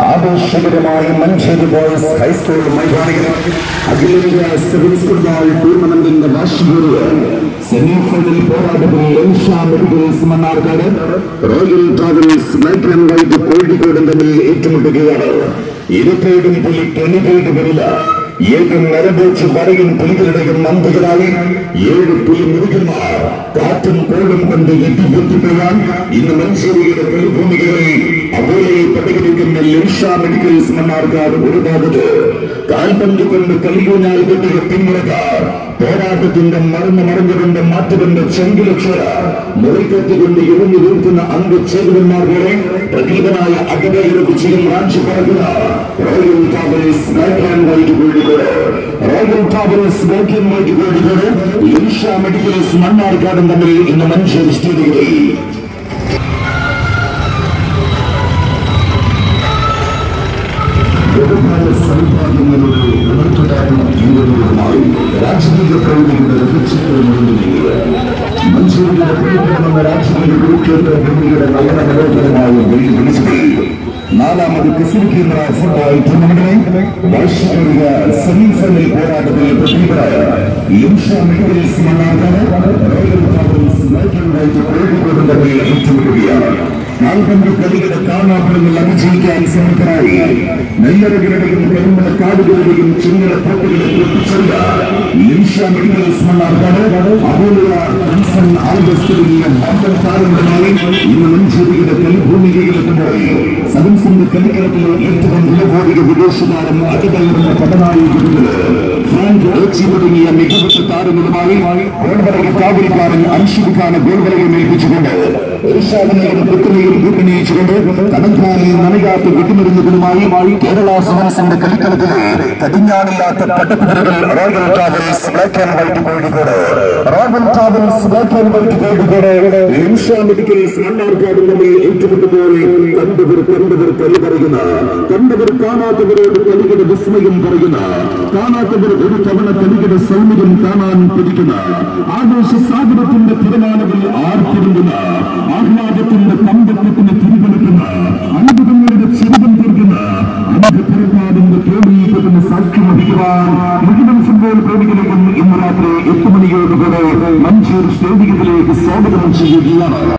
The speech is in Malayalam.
ആഘോഷകരമായി മഞ്ചേരി ബോയ്സ് ഹൈസ്കൂൾ മൈതാനികൾ അഖിലേന്ത്യാ സിവിൽസ് ഫുട്ബോൾ ടൂർണമെന്റിന്റെ വാർഷികോട് സെമിഫൈനൽ പോരാട്ടത്തിൽ Ensha medicals Mannarkkad royal travels black and white കോഴിക്കോടും തമ്മിൽ ഏറ്റുമുട്ടുകയാണ് ഇരുപേടും പുലി കെണികേട്ട് വരില്ല ഏഴ് നരബോച്ച് വരയും പുലികളുടെയും മന്ത്രികളായി ഏഴ് പുലി മുരുകന്മാർ കാറ്റും കോടും കൊണ്ട് എത്തിപ്പെട്ടിപ്പോയാൻ ഇന്ന് മഞ്ചേരിയുടെ കളിഭൂമികളിൽ അപോലെ പടകിരിക്കുന്ന ലിൻഷ മെഡിക്കൽസ് മണ്ണാർക്കാട് ഒരു ഭാഗത്ത് കാൽപന്ത് കൊണ്ട് കളിയൂഞ്ഞാൽ കെട്ടിയ പിന്മുറക്കാർ പോരാട്ടത്തിന്റെ മറന്നു മറഞ്ഞുകൊണ്ട് മാറ്റുകൊണ്ട് ചെങ്കിലക്ഷര മുറിക്കത്തുകൊണ്ട് എഴുന്നു വീർക്കുന്ന അംഗചേതന്മാരുടെ പ്രതീകനായ അകതയുടെ വിജയം റാഞ്ചി പറക്കുന്ന royal travels black and white Kozhikode royal travels black and white Kozhikode Linsha medicals മണ്ണാർക്കാടും തമ്മിൽ ഇന്ന് മഞ്ചേരി സ്റ്റേഡിയത്തിൽ ബഹുമാന സൗഭാഗ്യങ്ങളുടെ ഉണർത്തുകാരും യുവതികളുമായി രാജകീയ പ്രവൃത്തിയുടെ ലക്ഷ്യങ്ങളുണ്ടെങ്കിൽ മഞ്ചേരിയുടെ പ്രിയപ്പെടുന്ന രാജകീയ കുരുക്ഷേത്ര ഭൂമിയുടെ നയന മനോഹരമായ വെള്ളി വിളിച്ചത് നാലാമത് കിസിൽ കേന്ദ്ര ഫുട്ബോൾ ടൂർണമെന്റിനെ വാർഷിക സെമിഫൈനൽ പോരാട്ടത്തിൽ പ്രതിഭരായ Limsha medicals Mannarkkad royal travels black and white Kozhikode തമ്മിൽ ഏറ്റുമുട്ടുകയാണ് കാൽപന്ത് കളികളെ കാണാപ്പെടുന്ന വിജയിക്കാൻ സമർത്ഥരായി നെല്ലറകളുടെയും പെരുമ്പള കാടുകളുടെയും ചിങ്ങല തോട്ടുകളെ പൊട്ടിച്ചെറിയ നിമിഷ മെഡിക്കൽസ് മണ്ണാർക്കാട് അപോലുള്ള കൺസൺ ആൽബസ് തുടങ്ങിയ ബമ്പൻ താരങ്ങളുമായി ഇന്ന് മഞ്ചേരിയുടെ കളിഭൂമികയിലെത്തുമ്പോൾ സദൻസിന്റെ കളിക്കളത്തിലെ ഏറ്റവും നിലബോധിക വിദേശ താരം അതികയറുന്ന പടനായികളുടെ ഫ്രാങ്ക് ഏച്ചി തുടങ്ങിയ മികവുറ്റ താരങ്ങളുമായി ഗോൾവലക കാവലിക്കാരൻ അൻഷിദ് ഖാനെ ഗോൾവലകം ഏൽപ്പിച്ചുകൊണ്ട് ഇർഷാദിനെയും പുത്രിനെയും കൂട്ടണിയിച്ചുകൊണ്ട് കടൽക്കാരിൽ നനയാത്ത വെട്ടിമരുന്നുകളുമായി കേരള സദൻസിന്റെ കളിക്കളത്തിൽ കടിഞ്ഞാണില്ലാത്ത പട്ടക്കുതിരകൾ royal travels black and white Kozhikode royal travels black and white Kozhikode Nimisha medicals Mannarkkad തമ്മിൽ ഏറ്റുമുട്ടുമ്പോൾ കണ്ടവർ കണ്ടവർ കളി പറയുന്ന കണ്ടവർ കാണാത്തവരോട് കളിയുടെ വിസ്മയം പറയുന്ന കാണാത്തവർ ഒരു തവണ കളിയുടെ സൗമ്യം കാണാൻ കൊതിക്കുന്ന ആഘോഷ സാഗരത്തിന്റെ തിരമാലകൾ ആർത്തിരുന്ന ആഹ്ലാദത്തിന്റെ കമ്പത്തിന് തിരികൊടുക്കുന്ന അത്ഭുതങ്ങളുടെ ചെറുതം തീർക്കുന്ന അനഘപുരക്കാടിന്റെ കേന്ദ്രീകരിക്കുന്ന സാക്ഷ്യം വഹിക്കുവാൻ മുഴുവൻ ഫുട്ബോൾ പ്രേമികളെയും ഇന്ന് രാത്രി എട്ട് മണിയോടുകൂടെ മഞ്ചൂർ സ്റ്റേഡിയത്തിലേക്ക് സ്വാഗതം ചെയ്യുകയാണ്